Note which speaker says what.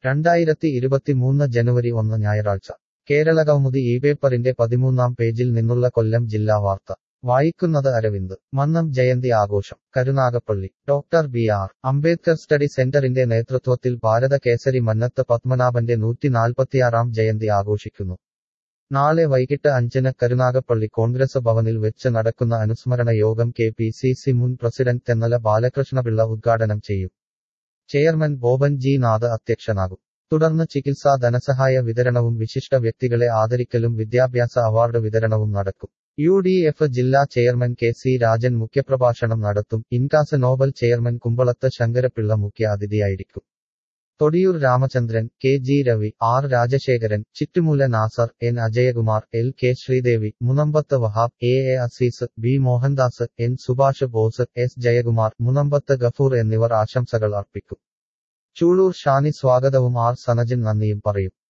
Speaker 1: രണ്ടായിരത്തി ഇരുപത്തിമൂന്ന് ജനുവരി ഒന്ന് ഞായറാഴ്ച കേരള കൗമുദി ഈ പേപ്പറിന്റെ പതിമൂന്നാം പേജിൽ നിന്നുള്ള കൊല്ലം ജില്ലാ വാർത്ത വായിക്കുന്നത് അരവിന്ദ് മന്നം ജയന്തി ആഘോഷം Karunagappally doctor B R Ambedkar study സെന്ററിന്റെ നേതൃത്വത്തിൽ ഭാരത കേസരി മന്നത്ത് പത്മനാഭന്റെ നൂറ്റിനാൽപ്പത്തിയാറാം ജയന്തി ആഘോഷിക്കുന്നു നാളെ വൈകിട്ട് അഞ്ചിന് കരുനാഗപ്പള്ളി കോൺഗ്രസ് ഭവനിൽ വെച്ച് നടക്കുന്ന അനുസ്മരണ യോഗം കെ പി സി സി മുൻ പ്രസിഡന്റ് തെന്നല ബാലകൃഷ്ണപിള്ള ഉദ്ഘാടനം ചെയ്യും ചെയർമാൻ ബോബൻ ജി നാഥ് അധ്യക്ഷനാകും തുടർന്ന് ചികിത്സാ ധനസഹായ വിതരണവും വിശിഷ്ട വ്യക്തികളെ ആദരിക്കലും വിദ്യാഭ്യാസ അവാർഡ് വിതരണവും നടക്കും യു ഡി എഫ് ജില്ലാ ചെയർമാൻ കെ സി രാജൻ മുഖ്യപ്രഭാഷണം നടത്തും ഇൻകാസ് നോബൽ ചെയർമാൻ കുമ്പളത്ത് ശങ്കരപിള്ള മുഖ്യ അതിഥിയായിരിക്കും Thodiyoor Ramachandran K G Ravi R Rajasekharan Chittumoola Nasar N Ajayakumar L K Sreedevi Munambath Wahab A A Azeez B Mohandas N Subhash Bose S Jayakumar Munambath Gafoor എന്നിവർ ആശംസകൾ അർപ്പിക്കും ചൂളൂർ ഷാനി സ്വാഗതവും ആർ സനജൻ നന്ദിയും പറയും